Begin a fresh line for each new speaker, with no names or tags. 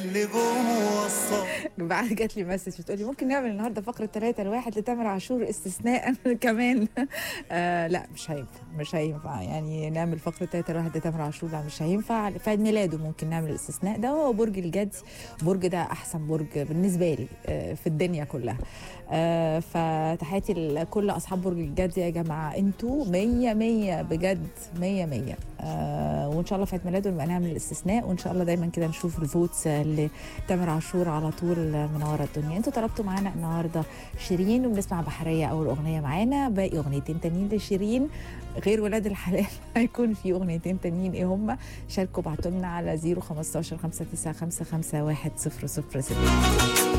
اللي جوه وصل
بعد جات لي مسج بتقول لي ممكن نعمل النهارده فقره ثلاثة لواحد لتامر عاشور استثناء كمان آه لا مش هينفع مش هينفع يعني نعمل فقره ثلاثة لواحد لتامر عاشور لا مش هينفع في عيد ميلاده ممكن نعمل الاستثناء ده هو برج الجدي برج ده احسن برج بالنسبه لي آه في الدنيا كلها آه فتحياتي لكل اصحاب برج الجدي يا جماعه انتوا مية مية بجد مية مية آه وان شاء الله في عيد ميلاده نبقى نعمل الاستثناء وان شاء الله دايما كده نشوف الفوتس اللي تامر عاشور على طول منوره الدنيا انتوا طلبتوا معانا النهارده شيرين وبنسمع بحريه اول اغنيه معانا باقي اغنيتين تانيين لشيرين غير ولاد الحلال هيكون في اغنيتين تانيين ايه هم شاركوا بعتوا لنا على 015 595 5100